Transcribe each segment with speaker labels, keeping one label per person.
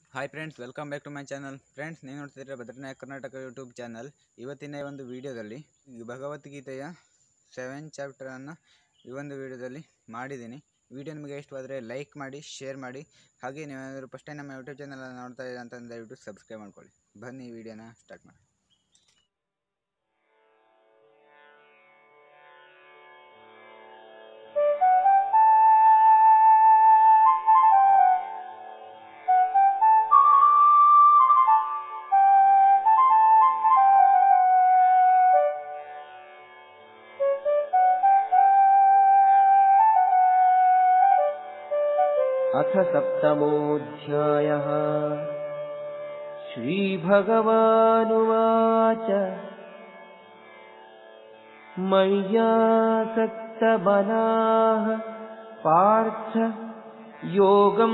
Speaker 1: hi friends welcome back to my channel friends ನೀವು ನೋಡ್ತಿದ್ರೆ ಭದ್ರನಾಯಕ್ Karnataka YouTube channel ಇವತ್ತಿನ ಈ ಒಂದು ವಿಡಿಯೋದಲ್ಲಿ ಈ ಭಗವದ್ಗೀತೆಯ ಸೆವೆನ್ ಚಾಪ್ಟರನ್ನು ಈ ಒಂದು ವಿಡಿಯೋದಲ್ಲಿ ಮಾಡಿದ್ದೀನಿ ವಿಡಿಯೋ ನಿಮಗೆ ಇಷ್ಟವಾದರೆ ಲೈಕ್ ಮಾಡಿ ಶೇರ್ ಮಾಡಿ ಹಾಗೆ ನೀವೇನಾದರೂ ಫಸ್ಟ್ ಟೈಮ್ ನಮ್ಮ ಯೂಟ್ಯೂಬ್ ಚಾನಲ್ ನೋಡ್ತಾ ಇದ್ದೀರಾ ಅಂತ ದಯವಿಟ್ಟು ಸಬ್ಸ್ಕ್ರೈಬ್ ಮಾಡ್ಕೊಳ್ಳಿ ಬನ್ನಿ ಈ ವಿಡಿಯೋನ ಸ್ಟಾರ್ಟ್ ಮಾಡಿ
Speaker 2: अथ सप्तमोऽध्यायः श्रीभगवानुवाच मय्यासक्तबलाः पार्थ योगं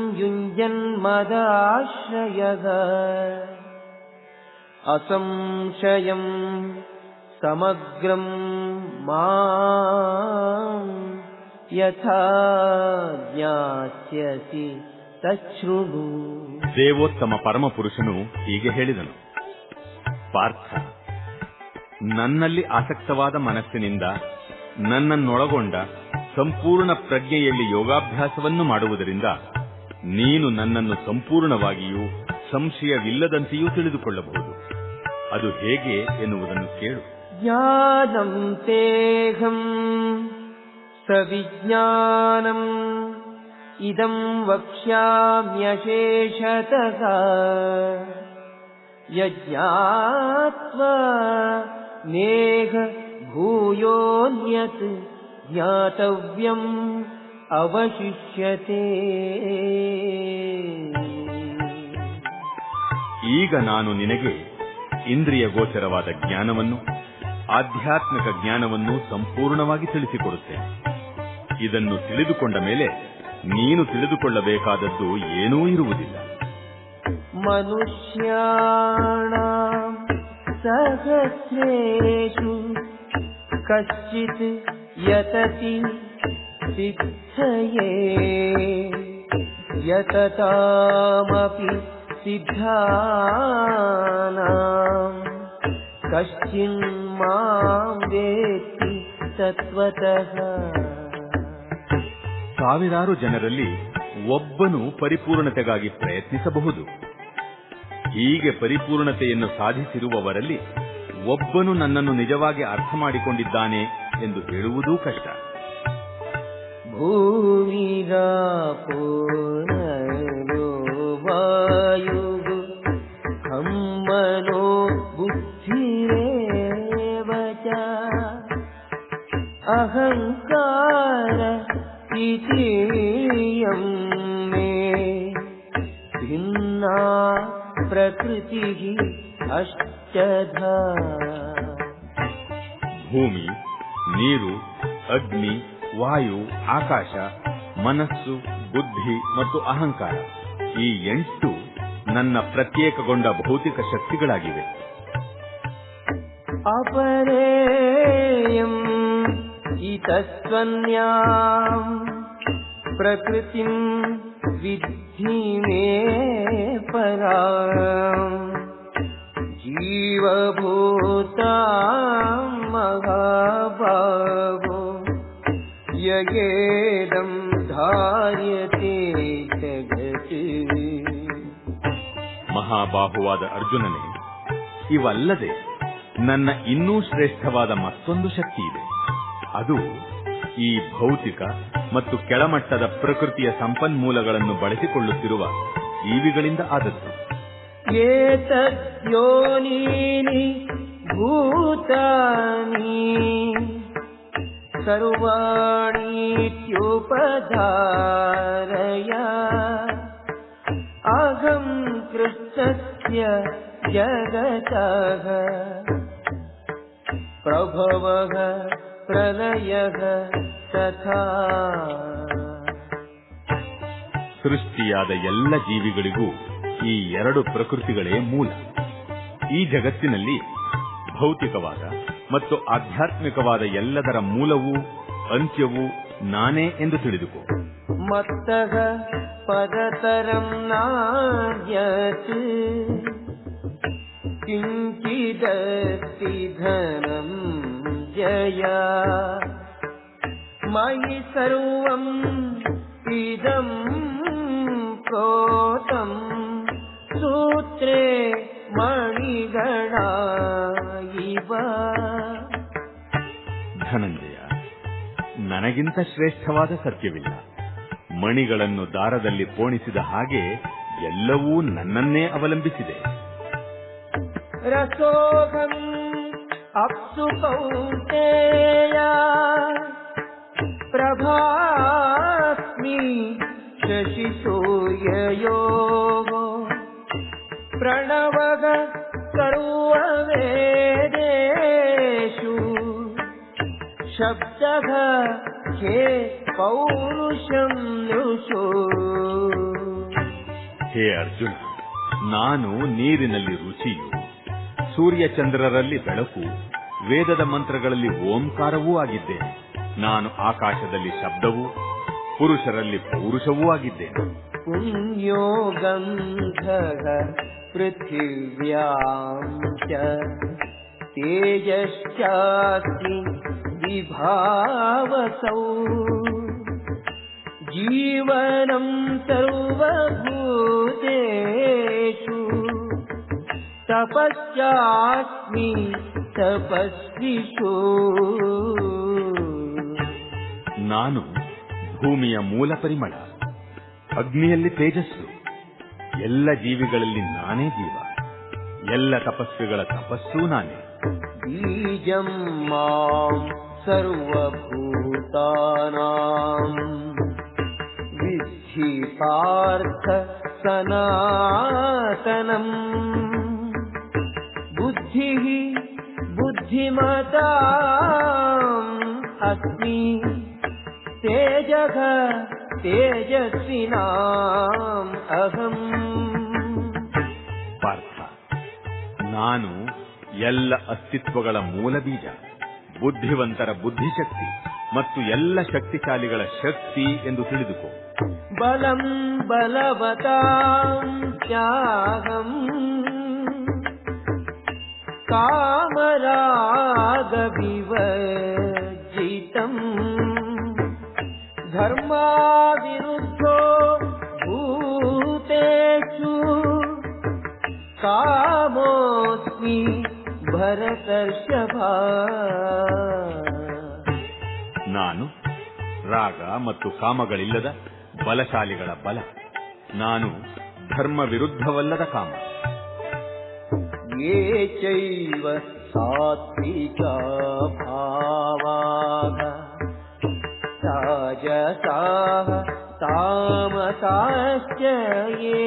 Speaker 2: युञ्जन्मदाश्रयः असंशयं समग्रं माम् यथा ज्ञास्यसि तच्छृणु
Speaker 3: ದೇವೋತ್ತಮ ಪರಮಪುರುಷನು ಹೀಗೆ ಹೇಳಿದನು ಪಾರ್ಥ ನನ್ನಲ್ಲಿ ಆಸಕ್ತವಾದ ಮನಸ್ಸಿನಿಂದ ನನ್ನನ್ನೊಳಗೊಂಡ ಸಂಪೂರ್ಣ ಪ್ರಜ್ಞೆಯಲ್ಲಿ ಯೋಗಾಭ್ಯಾಸವನ್ನು ಮಾಡುವುದರಿಂದ ನೀನು ನನ್ನನ್ನು ಸಂಪೂರ್ಣವಾಗಿಯೂ ಸಂಶಯವಿಲ್ಲದಂತೆಯೂ ತಿಳಿದುಕೊಳ್ಳಬಹುದು ಅದು ಹೇಗೆ ಎನ್ನುವುದನ್ನು ಕೇಳು
Speaker 2: ज्ञानं तेऽहम् सविज्ञानम् इदं वक्ष्याम्यशेषतः यज्ञात्वा नेह भूयोऽन्यत् ज्ञातव्यम् अवशिष्यते
Speaker 3: ಈಗ ನಾನು ನಿನಗೆ ಇಂದ್ರಿಯ ಗೋಚರವಾದ ಜ್ಞಾನವನ್ನು ಆಧ್ಯಾತ್ಮಿಕ ಜ್ಞಾನವನ್ನು ಸಂಪೂರ್ಣವಾಗಿ ತಿಳಿಸಿಕೊಡುತ್ತೇನೆ ಇದನ್ನು ತಿಳಿದುಕೊಂಡ ಮೇಲೆ ನೀನು ತಿಳಿದುಕೊಳ್ಳಬೇಕಾದದ್ದು ಏನೂ ಇರುವುದಿಲ್ಲ
Speaker 2: मनुष्याणाम् सहस्रेषु कश्चित् यतति सिद्धये यततामपि सिद्धानाम् कश्चिन्माम् वेत्ति तत्त्वतः
Speaker 3: ಸಾವಿರಾರು ಜನರಲ್ಲಿ ಒಬ್ಬನು ಪರಿಪೂರ್ಣತೆಗಾಗಿ ಪ್ರಯತ್ನಿಸಬಹುದು ಹೀಗೆ ಪರಿಪೂರ್ಣತೆಯನ್ನು ಸಾಧಿಸಿರುವವರಲ್ಲಿ ಒಬ್ಬನು ನನ್ನನ್ನು ನಿಜವಾಗಿ ಅರ್ಥ ಮಾಡಿಕೊಂಡಿದ್ದಾನೆ ಎಂದು ಹೇಳುವುದೂ ಕಷ್ಟ
Speaker 2: भूमिरापो नरो वायुः खं मनो बुद्धिरेव च अहङ्कार इतीयं मे भिन्ना प्रकृतिः अष्टधा
Speaker 3: ಭೂಮಿ ನೀರು ಅಗ್ನಿ ವಾಯು ಆಕಾಶ ಮನಸ್ಸು ಬುದ್ಧಿ ಮತ್ತು ಅಹಂಕಾರ ಈ ಎಂಟು ನನ್ನ ಪ್ರತ್ಯೇಕಗೊಂಡ ಭೌತಿಕ ಶಕ್ತಿಗಳಾಗಿವೆ
Speaker 2: अपरेयम् इतस्त्वन्याम् प्रकृतिम् विद्धि मे पराम् जीवभूताम् महाभावो ययेदम् धार्यते जगत्
Speaker 3: ಮಹಾಬಾಹುವಾದ ಅರ್ಜುನನೇ ಇವಲ್ಲದೆ ನನ್ನ ಇನ್ನೂ ಶ್ರೇಷ್ಠವಾದ ಮತ್ತೊಂದು ಶಕ್ತಿ ಇದೆ ಅದು ಈ ಭೌತಿಕ ಮತ್ತು ಕೆಳಮಟ್ಟದ ಪ್ರಕೃತಿಯ ಸಂಪನ್ಮೂಲಗಳನ್ನು ಬಳಸಿಕೊಳ್ಳುತ್ತಿರುವ ಜೀವಿಗಳಿಂದ ಆದದ್ದು
Speaker 2: एतद्योनीनि भूतानि सर्वाणीत्युपधारय अहं कृष्णस्य जगतः प्रभवः प्रलयः तथा
Speaker 3: ಸೃಷ್ಟಿಯಾದ ಎಲ್ಲ ಜೀವಿಗಳಿಗೂ ಈ ಎರಡು ಪ್ರಕೃತಿಗಳೇ ಮೂಲ ಈ ಜಗತ್ತಿನಲ್ಲಿ ಭೌತಿಕವಾದ ಮತ್ತು ಆಧ್ಯಾತ್ಮಿಕವಾದ ಎಲ್ಲದರ ಮೂಲವೂ ಅಂತ್ಯವೂ ನಾನೇ ಎಂದು ತಿಳಿದುಕೋ
Speaker 2: मत्तः पदतरं नान्यत् किञ्चिदस्ति धनं जया मयि सर्वम् इदं प्रोतम् सूत्रे मणिगणा इव
Speaker 3: ಧನಂಜಯ ನನಗಿಂತ ಶ್ರೇಷ್ಠವಾದ ಸತ್ಯವಿಲ್ಲ ಮಣಿಗಳನ್ನು ದಾರದಲ್ಲಿ ಪೋಣಿಸಿದ ಹಾಗೆ ಎಲ್ಲವೂ ನನ್ನನ್ನೇ ಅವಲಂಬಿಸಿದೆ
Speaker 2: रसोऽहम् अप्सु कौन्तेया प्रभास्मि शशिसूर्ययोः प्रणवग सर्ववेदेषु शब्दः हे पौरुषं नृषु
Speaker 3: ಹೇ ಅರ್ಜುನ ನಾನು ನೀರಿನಲ್ಲಿ ರುಚಿಯು ಸೂರ್ಯಚಂದ್ರರಲ್ಲಿ ಬೆಳಕು ವೇದದ ಮಂತ್ರಗಳಲ್ಲಿ ಓಂಕಾರವೂ ಆಗಿದ್ದೇನೆ ನಾನು ಆಕಾಶದಲ್ಲಿ ಶಬ್ದವೂ ಪುರುಷರಲ್ಲಿ ಪೌರುಷವೂ ಆಗಿದ್ದೇನೆ
Speaker 2: पुण्यो गन्धः पृथिव्याम् च तेजश्चास्ति विभावसौ जीवनम् सर्वभूतेषु तपश्चास्मि तपस्विषु
Speaker 3: ನಾನು ಭೂಮಿಯ ಮೂಲ ಪರಿಮಳ ಅಗ್ನಿಯಲ್ಲಿ ತೇಜಸ್ಸು ಎಲ್ಲ ಜೀವಿಗಳಲ್ಲಿ ನಾನೇ ಜೀವ ಎಲ್ಲ ತಪಸ್ವಿಗಳ ತಪಸ್ಸೂ ನಾನೇ
Speaker 2: बीजम् माम् सर्वभूतानाम् विद्धि पार्थ सनातनम् बुद्धिः बुद्धिमताम् अस्मि तेजः तेजस्विनाम् अहम्
Speaker 3: ಪಾರ್ಥ ನಾನು ಎಲ್ಲ ಅಸ್ತಿತ್ವಗಳ ಮೂಲ ಬೀಜ ಬುದ್ಧಿವಂತರ ಬುದ್ಧಿಶಕ್ತಿ ಮತ್ತು ಎಲ್ಲ ಶಕ್ತಿಶಾಲಿಗಳ ಶಕ್ತಿ ಎಂದು ತಿಳಿದುಕೋ
Speaker 2: बलम् बलवताम् त्यागम् कामरागविवर्जितम् धर्माविरुद्धो भूतेषु कामोऽस्मि भरतर्षभा
Speaker 3: ನಾನು ರಾಗ ಮತ್ತು ಕಾಮಗಳಿಲ್ಲದ ಬಲಶಾಲಿಗಳ ಬಲ ನಾನು ಧರ್ಮ ವಿರುದ್ಧವಲ್ಲದ ಕಾಮ
Speaker 2: ये चैव सात्विका भावाः राजसाः तामसाश्च ये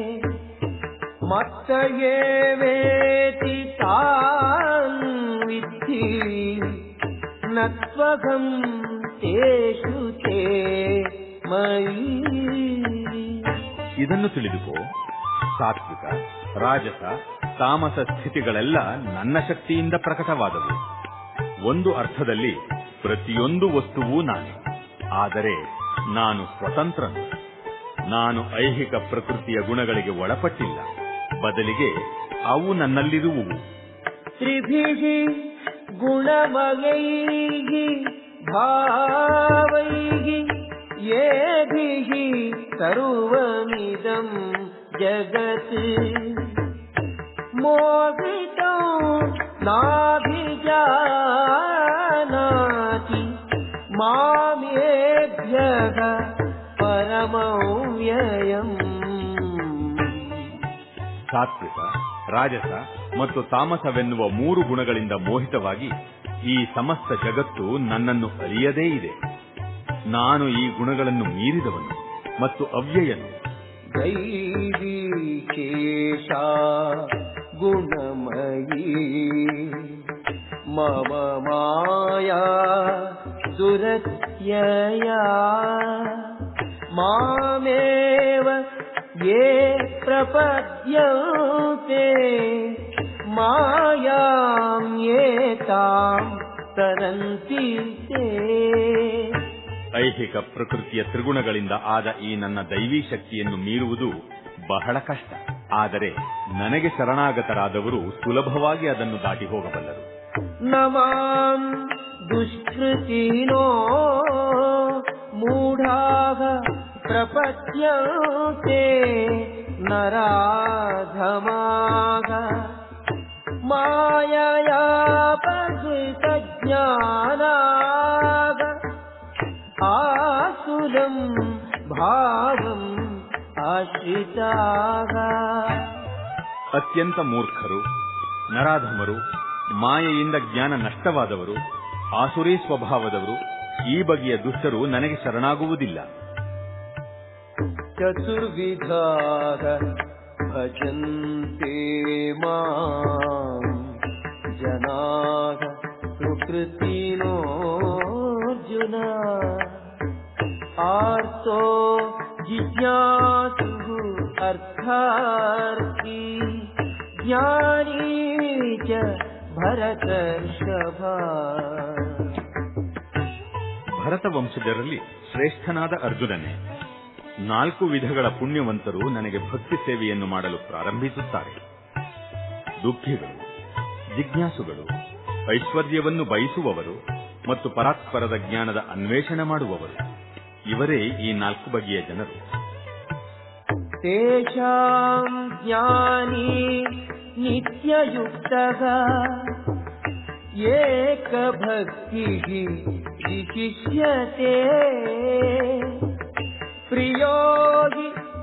Speaker 2: मत्त एवेति तान् विद्धि न त्वघम् तेषु ते मयि
Speaker 3: ಇದನ್ನು ತಿಳಿದುಕೋ ಸಾತ್ವಿಕ ರಾಜಸ ತಾಮಸ ಸ್ಥಿತಿಗಳೆಲ್ಲ ನನ್ನ ಶಕ್ತಿಯಿಂದ ಪ್ರಕಟವಾದವು ಒಂದು ಅರ್ಥದಲ್ಲಿ ಪ್ರತಿಯೊಂದು ವಸ್ತುವೂ ನಾನೇ ಆದರೆ ನಾನು ಸ್ವತಂತ್ರನು ನಾನು ಐಹಿಕ ಪ್ರಕೃತಿಯ ಗುಣಗಳಿಗೆ ಒಳಪಟ್ಟಿಲ್ಲ ಬದಲಿಗೆ ಅವು ನನ್ನಲ್ಲಿರುವುವು
Speaker 2: त्रिभिः गुणमयैः भावैः येभिः सर्वमिदम् जगत् मोहितो नाभिजानाति मामेभ्यः परमव्ययम्
Speaker 3: ಸಾತ್ವಿಕ ರಾಜಸ ಮತ್ತು ತಾಮಸವೆನ್ನುವ ಮೂರು ಗುಣಗಳಿಂದ ಮೋಹಿತವಾಗಿ ಈ ಸಮಸ್ತ ಜಗತ್ತು ನನ್ನನ್ನು ಅರಿಯದೇ ಇದೆ ನಾನು ಈ ಗುಣಗಳನ್ನು ಮೀರಿದವನು ಮತ್ತು ಅವ್ಯಯನು
Speaker 2: दैवीशेषा गुणमयी मम माया दुरत्यया मामेव ये प्रपद्यन्ते मायां ये तां तरन्ति ते
Speaker 3: ಐಹಿಕ ಪ್ರಕೃತಿಯ ತ್ರಿಗುಣಗಳಿಂದ ಆದ ಈ ನನ್ನ ದೈವೀ ಶಕ್ತಿಯನ್ನು ಮೀರುವುದು ಬಹಳ ಕಷ್ಟ ಆದರೆ ನನಗೆ ಶರಣಾಗತರಾದವರು ಸುಲಭವಾಗಿ ಅದನ್ನು ದಾಟಿ ಹೋಗಬಲ್ಲರು
Speaker 2: न माम् दुष्कृतिनो मूढाः प्रपद्यन्ते नराधमाः माययापहृतज्ञानाः आसुरम् भावम् आश्रिताः
Speaker 3: ಅತ್ಯಂತ ಮೂರ್ಖರು ನರಾಧಮರು ಮಾಯೆಯಿಂದ ಜ್ಞಾನ ನಷ್ಟವಾದವರು ಆಸುರಿ ಸ್ವಭಾವದವರು ಈ ಬಗೆಯ ದುಷ್ಟರು ನನಗೆ ಶರಣಾಗುವುದಿಲ್ಲ
Speaker 2: चतुर्विधाः भजन्ते माम् जनाः सुकृतिनोऽर्जुन आर्तो जिज्ञासुः अर्थार्थी ज्ञानी च भरतर्षभा
Speaker 3: ಭರತ ವಂಶಜರಲ್ಲಿ ಶ್ರೇಷ್ಠನಾದ ಅರ್ಜುನನೇ ನಾಲ್ಕು ವಿಧಗಳ ಪುಣ್ಯವಂತರು ನನಗೆ ಭಕ್ತಿ ಸೇವೆಯನ್ನು ಮಾಡಲು ಪ್ರಾರಂಭಿಸುತ್ತಾರೆ ದುಃಖಿಗಳು ಜಿಜ್ಞಾಸುಗಳು ಐಶ್ವರ್ಯವನ್ನು ಬಯಸುವವರು ಮತ್ತು ಪರಾತ್ಪರದ ಜ್ಞಾನದ ಅನ್ವೇಷಣೆ ಮಾಡುವವರು ಇವರೇ ಈ ನಾಲ್ಕು ಬಗೆಯ ಜನರು
Speaker 2: तेषाम् ज्ञानी नित्ययुक्तः एकभक्तिः विशिष्यते प्रियो हि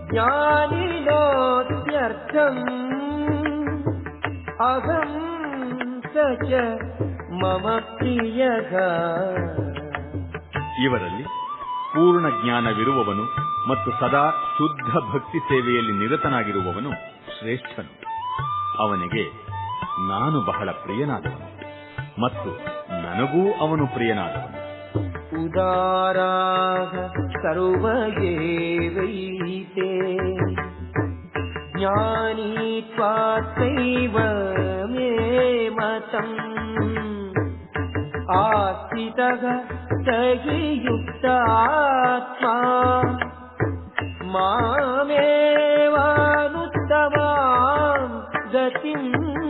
Speaker 2: ज्ञानिनोत्यर्थम् अहम् स च मम प्रियः
Speaker 3: ಇವರಲ್ಲಿ ಪೂರ್ಣ ಜ್ಞಾನವಿರುವವನು ಮತ್ತು ಸದಾ ಶುದ್ಧ ಭಕ್ತಿ ಸೇವೆಯಲ್ಲಿ ನಿರತನಾಗಿರುವವನು ಶ್ರೇಷ್ಠನು ಅವನಿಗೆ ನಾನು ಬಹಳ ಪ್ರಿಯನಾದವನು ಮತ್ತು ನನಗೂ ಅವನು ಪ್ರಿಯನಾದವನು
Speaker 2: उदाराः सर्वगेवैते ज्ञानी त्वात्तैव मे मतम् आस्थितः स हि युक्तात्मा मामेवानुत्तमाम् गतिम्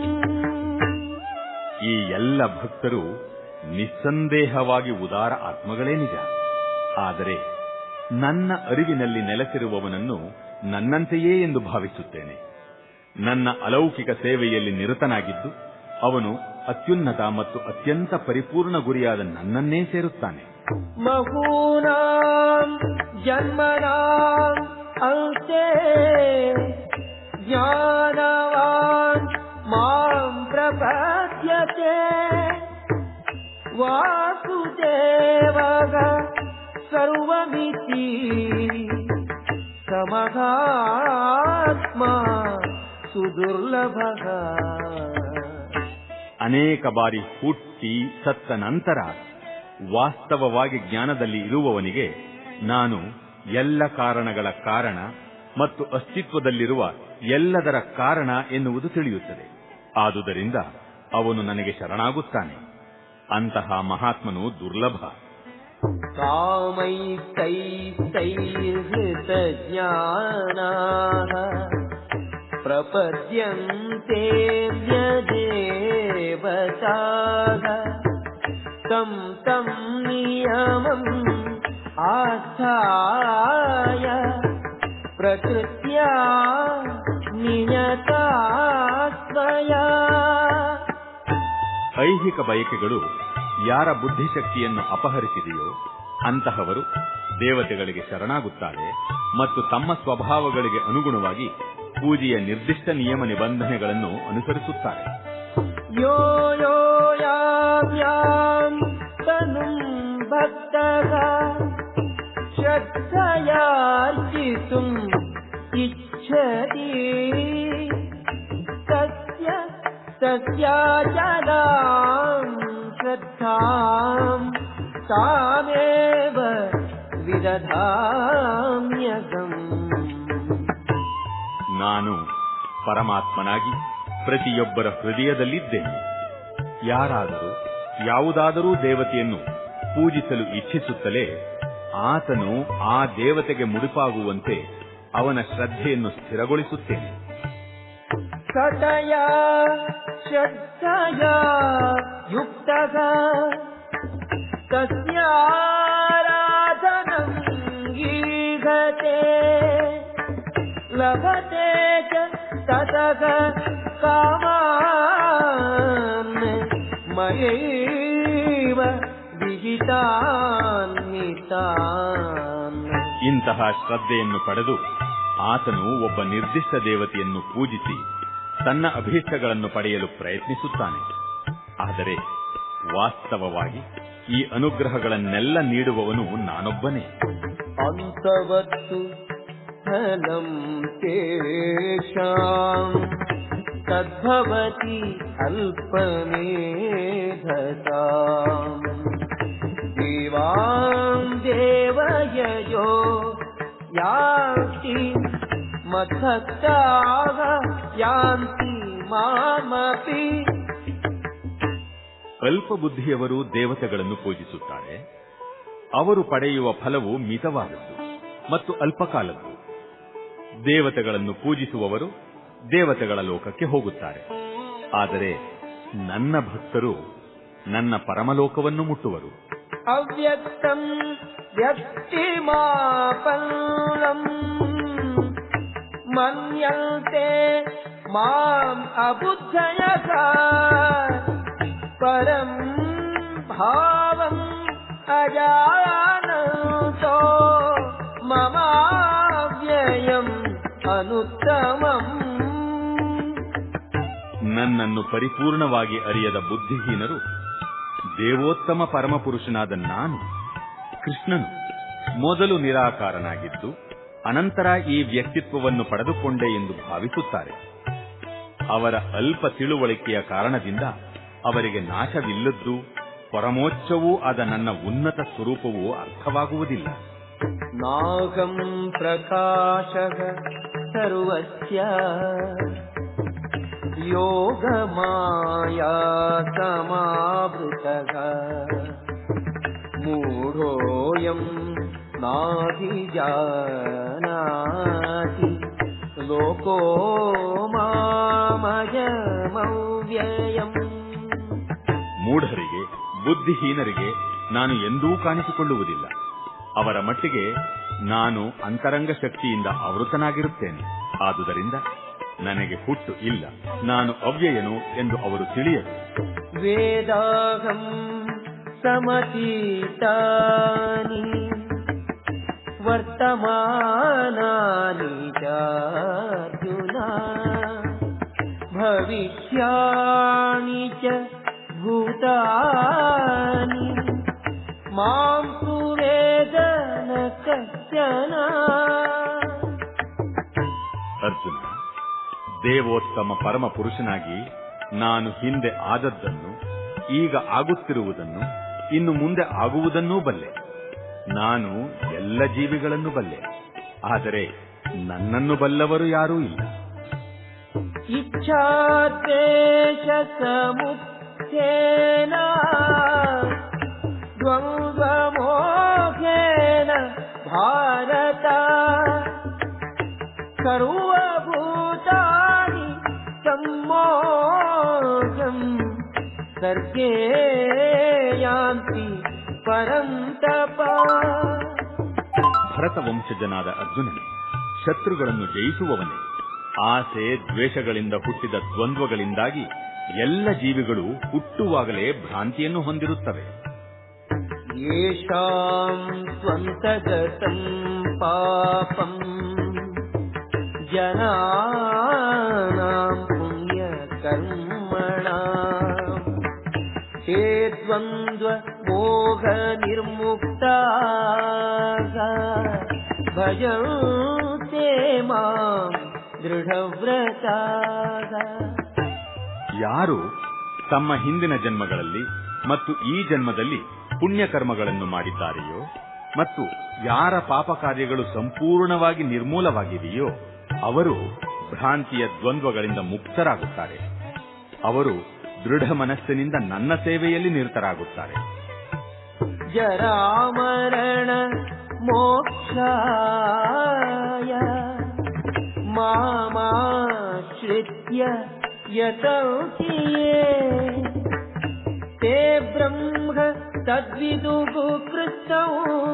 Speaker 3: ಈ ಎಲ್ಲ ಭಕ್ತರು ನಿಸ್ಸಂದೇಹವಾಗಿ ಉದಾರ ಆತ್ಮಗಳೇ ನಿಜ ಆದರೆ ನನ್ನ ಅರಿವಿನಲ್ಲಿ ನೆಲೆಸಿರುವವನನ್ನು ನನ್ನಂತೆಯೇ ಎಂದು ಭಾವಿಸುತ್ತೇನೆ ನನ್ನ ಅಲೌಕಿಕ ಸೇವೆಯಲ್ಲಿ ನಿರತನಾಗಿದ್ದು ಅವನು ಅತ್ಯುನ್ನತ ಮತ್ತು ಅತ್ಯಂತ ಪರಿಪೂರ್ಣ ಗುರಿಯಾದ ನನ್ನನ್ನೇ ಸೇರುತ್ತಾನೆ
Speaker 2: बहूनाम् जन्मनाम् अन्ते ज्ञानवान् माम् प्रपद्यते वासुदेवः सर्वमिति समगात्मा सुदुर्लभः
Speaker 3: ಅನೇಕ ಬಾರಿ ಹುಟ್ಟಿ ಸತ್ತ ನಂತರ ವಾಸ್ತವವಾಗಿ ಜ್ಞಾನದಲ್ಲಿ ಇರುವವನಿಗೆ ನಾನು ಎಲ್ಲ ಕಾರಣಗಳ ಕಾರಣ ಮತ್ತು ಅಸ್ತಿತ್ವದಲ್ಲಿರುವ ಎಲ್ಲದರ ಕಾರಣ ಎನ್ನುವುದು ತಿಳಿಯುತ್ತದೆ ಆದುದರಿಂದ ಅವನು ನನಗೆ ಶರಣಾಗುತ್ತಾನೆ ಅಂತಹ ಮಹಾತ್ಮನು ದುರ್ಲಭ
Speaker 2: कामैस्तैस्तैर्हृतज्ञानाः प्रपद्यन्ते देवताः तं तं नियमम् आस्थाय प्रकृत्या नियता स्वया
Speaker 3: ಐಹಿಕ ಬಯಕೆಗಳು ಯಾರ ಬುದ್ಧಿಶಕ್ತಿಯನ್ನು ಅಪಹರಿಸಿದೆಯೋ ಅಂತಹವರು ದೇವತೆಗಳಿಗೆ ಶರಣಾಗುತ್ತಾರೆ ಮತ್ತು ತಮ್ಮ ಸ್ವಭಾವಗಳಿಗೆ ಅನುಗುಣವಾಗಿ ಪೂಜೆಯ ನಿರ್ದಿಷ್ಟ ನಿಯಮ ನಿಬಂಧನೆಗಳನ್ನು ಅನುಸರಿಸುತ್ತಾರೆ
Speaker 2: यो यो याव्याम् तनुम् भक्तः श्रद्धयार्जितुम् इच्छति तस्य तस्याचलाम् श्रद्धाम् तामेव विदधाम्यगम्
Speaker 3: ನಾನು ಪರಮಾತ್ಮನಾಗಿ ಪ್ರತಿಯೊಬ್ಬರ ಹೃದಯದಲ್ಲಿದ್ದೇನೆ ಯಾರಾದರೂ ಯಾವುದಾದರೂ ದೇವತೆಯನ್ನು ಪೂಜಿಸಲು ಇಚ್ಛಿಸುತ್ತಲೇ ಆತನು ಆ ದೇವತೆಗೆ ಮುಡಿಪಾಗುವಂತೆ ಅವನ ಶ್ರದ್ಧೆಯನ್ನು ಸ್ಥಿರಗೊಳಿಸುತ್ತೇನೆ
Speaker 2: सतया श्रद्धया युक्तः तस्याराधनम् गीधते लभते च ततः कामान् मयैव विहितान्वितान्
Speaker 3: ಇಂತಹ ಶ್ರದ್ಧೆಯನ್ನು ಪಡೆದು ಆತನು ಒಬ್ಬ ನಿರ್ದಿಷ್ಟ ದೇವತೆಯನ್ನು ಪೂಜಿಸಿ ತನ್ನ ಅಭೀಷ್ಟಗಳನ್ನು ಪಡೆಯಲು ಪ್ರಯತ್ನಿಸುತ್ತಾನೆ ಆದರೆ ವಾಸ್ತವವಾಗಿ ಈ ಅನುಗ್ರಹಗಳನ್ನೆಲ್ಲ ನೀಡುವವನು ನಾನೊಬ್ಬನೇ
Speaker 2: अन्तवत्तु फलम् तेषाम् तद्भवति अल्पमेधसाम् देवान् देवयजो यान्ति मत्भक्ताः यान्ति मामपि
Speaker 3: ಅಲ್ಪ ಬುದ್ಧಿಯವರು ದೇವತೆಗಳನ್ನು ಪೂಜಿಸುತ್ತಾರೆ ಅವರು ಪಡೆಯುವ ಫಲವು ಮಿತವಾದದ್ದು ಮತ್ತು ಅಲ್ಪಕಾಲದ್ದು ದೇವತೆಗಳನ್ನು ಪೂಜಿಸುವವರು ದೇವತೆಗಳ ಲೋಕಕ್ಕೆ ಹೋಗುತ್ತಾರೆ ಆದರೆ ನನ್ನ ಭಕ್ತರು ನನ್ನ ಪರಮಲೋಕವನ್ನು ಮುಟ್ಟುವರು
Speaker 2: अव्यक्तम् व्यक्तिमापन्नम् मन्यन्ते माम् अबुद्धयः परम् भावम् अजानन्तो ममाव्ययम् अनुत्तमम्
Speaker 3: ನನ್ನನ್ನು ಪರಿಪೂರ್ಣವಾಗಿ ಅರಿಯದ ಬುದ್ಧಿಹೀನರು ದೇವೋತ್ತಮ ಪರಮಪುರುಷನಾದ ನಾನು ಕೃಷ್ಣನು ಮೊದಲು ನಿರಾಕಾರನಾಗಿದ್ದು ಅನಂತರ ಈ ವ್ಯಕ್ತಿತ್ವವನ್ನು ಪಡೆದುಕೊಂಡೆ ಎಂದು ಭಾವಿಸುತ್ತಾರೆ ಅವರ ಅಲ್ಪ ತಿಳುವಳಿಕೆಯ ಕಾರಣದಿಂದ ಅವರಿಗೆ ನಾಶವಿಲ್ಲದ್ದು ಪರಮೋಚ್ಚವೂ ಆದ ನನ್ನ ಉನ್ನತ ಸ್ವರೂಪವು ಅರ್ಥವಾಗುವುದಿಲ್ಲ
Speaker 2: नागम् प्रकाशः सर्वस्य योगमाया समावृतः मूढोऽयम् नाभिजानाति लोको मामयमव्ययम्
Speaker 3: ಮೂಢರಿಗೆ ಬುದ್ಧಿಹೀನರಿಗೆ ನಾನು ಎಂದೂ ಕಾಣಿಸಿಕೊಳ್ಳುವುದಿಲ್ಲ ಅವರ ಮಟ್ಟಿಗೆ ನಾನು ಅಂತರಂಗ ಶಕ್ತಿಯಿಂದ ಆವೃತನಾಗಿರುತ್ತೇನೆ ಆದುದರಿಂದ ನನಗೆ ಹುಟ್ಟು ಇಲ್ಲ ನಾನು ಅವ್ಯಯನು ಎಂದು ಅವರು ತಿಳಿಯರು
Speaker 2: वेदाहम् समतीतानि वर्तमानानि चार्जुना भविष्याणि च भूतानि माम् तु वेद न कश्चन
Speaker 3: ಅರ್ಜುನ ದೇವೋತ್ತಮ ಪರಮ ಪುರುಷನಾಗಿ ನಾನು ಹಿಂದೆ ಆದದ್ದನ್ನು ಈಗ ಆಗುತ್ತಿರುವುದನ್ನು ಇನ್ನು ಮುಂದೆ ಆಗುವುದನ್ನೂ ಬಲ್ಲೆ ನಾನು ಎಲ್ಲ ಜೀವಿಗಳನ್ನು ಬಲ್ಲೆ ಆದರೆ ನನ್ನನ್ನು ಬಲ್ಲವರು ಯಾರೂ ಇಲ್ಲ
Speaker 2: इच्छाद्वेषसमुत्थेन द्वन्द्वमोहेन भारत सर्वभूतानि सम्मोहम् सर्गे यान्ति परन्तप
Speaker 3: ಭರತ ವಂಶಜನಾದ ಅರ್ಜುನನೇ ಶತ್ರುಗಳನ್ನು ಜಯಿಸುವವನೇ ಆಸೆ ದ್ವೇಷಗಳಿಂದ ಹುಟ್ಟಿದ ದ್ವಂದ್ವಗಳಿಂದಾಗಿ ಎಲ್ಲ ಜೀವಿಗಳು ಹುಟ್ಟುವಾಗಲೇ ಭ್ರಾಂತಿಯನ್ನು ಹೊಂದಿರುತ್ತವೆ
Speaker 2: येषाम् स्वन्तगतम् पापम् जनानाम् पुण्यकर्मणाम् ते द्वन्द्वमोहनिर्मुक्ताः भजन्ते माम् दृढव्रताः
Speaker 3: ಯಾರು ತಮ್ಮ ಹಿಂದಿನ ಜನ್ಮಗಳಲ್ಲಿ ಮತ್ತು ಈ ಜನ್ಮದಲ್ಲಿ ಪುಣ್ಯಕರ್ಮಗಳನ್ನು ಮಾಡಿದ್ದಾರೆಯೋ ಮತ್ತು ಯಾರ ಪಾಪ ಕಾರ್ಯಗಳು ಸಂಪೂರ್ಣವಾಗಿ ನಿರ್ಮೂಲವಾಗಿದೆಯೋ ಅವರು ಭ್ರಾಂತಿಯ ದ್ವಂದ್ವಗಳಿಂದ ಮುಕ್ತರಾಗುತ್ತಾರೆ ಅವರು ದೃಢ ಮನಸ್ಸಿನಿಂದ ನನ್ನ ಸೇವೆಯಲ್ಲಿ ನಿರತರಾಗುತ್ತಾರೆ
Speaker 2: जरामरण मोक्षाय मामाश्रित्य यतन्ति ये ते ब्रह्म तद्विदुः कृतौ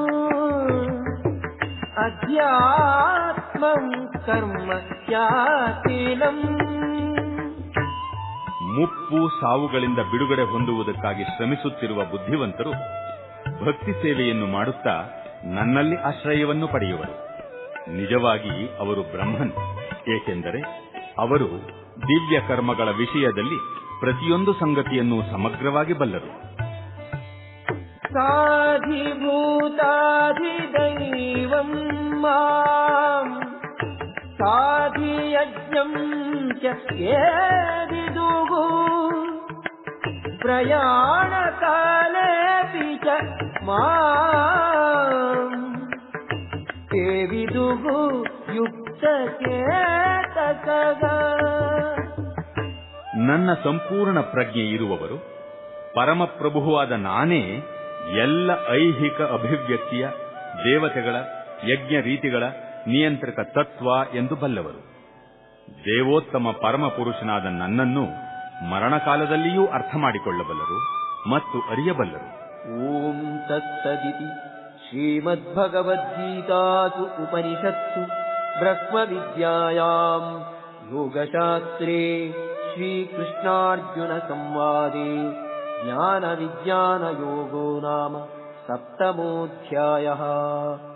Speaker 2: अध्यात्मम् कर्म चाखिलम्
Speaker 3: ಮುಪ್ಪು ಸಾವುಗಳಿಂದ ಬಿಡುಗಡೆ ಹೊಂದುವುದಕ್ಕಾಗಿ ಶ್ರಮಿಸುತ್ತಿರುವ ಬುದ್ಧಿವಂತರು ಭಕ್ತಿ ಸೇವೆಯನ್ನು ಮಾಡುತ್ತಾ ನನ್ನಲ್ಲಿ ಆಶ್ರಯವನ್ನು ಪಡೆಯುವರು ನಿಜವಾಗಿ ಅವರು ಬ್ರಹ್ಮನ್ ಏಕೆಂದರೆ ಅವರು ದಿವ್ಯ ಕರ್ಮಗಳ ವಿಷಯದಲ್ಲಿ ಪ್ರತಿಯೊಂದು ಸಂಗತಿಯನ್ನು ಸಮಗ್ರವಾಗಿ ಬಲ್ಲರು
Speaker 2: साधिभूताधिदैवम् माम् साधियज्ञम् च ये विदुः प्रयाणकालेऽपि च माम् ते विदुः युक्तचेतसः
Speaker 3: ನನ್ನ ಸಂಪೂರ್ಣ ಪ್ರಜ್ಞೆ ಇರುವವರು ಪರಮಪ್ರಭುವಾದ ನಾನೇ ಎಲ್ಲ ಐಹಿಕ ಅಭಿವ್ಯಕ್ತಿಯ ದೇವತೆಗಳ ಯಜ್ಞ ರೀತಿಗಳ ನಿಯಂತ್ರಕ ತತ್ವ ಎಂದು ಬಲ್ಲವರು ದೇವೋತ್ತಮ ಪರಮ ಪುರುಷನಾದ ನನ್ನನ್ನು ಮರಣಕಾಲದಲ್ಲಿಯೂ ಅರ್ಥ ಮಾಡಿಕೊಳ್ಳಬಲ್ಲರು ಮತ್ತು ಅರಿಯಬಲ್ಲರು
Speaker 2: ॐ तत्सदिति श्रीमद्भगवद्गीतासु उपनिषत्सु ब्रह्मविद्यायाम् योगशास्त्रे श्रीकृष्णार्जुनसंवादे ज्ञानविज्ञानयोगो नाम सप्तमोऽध्यायः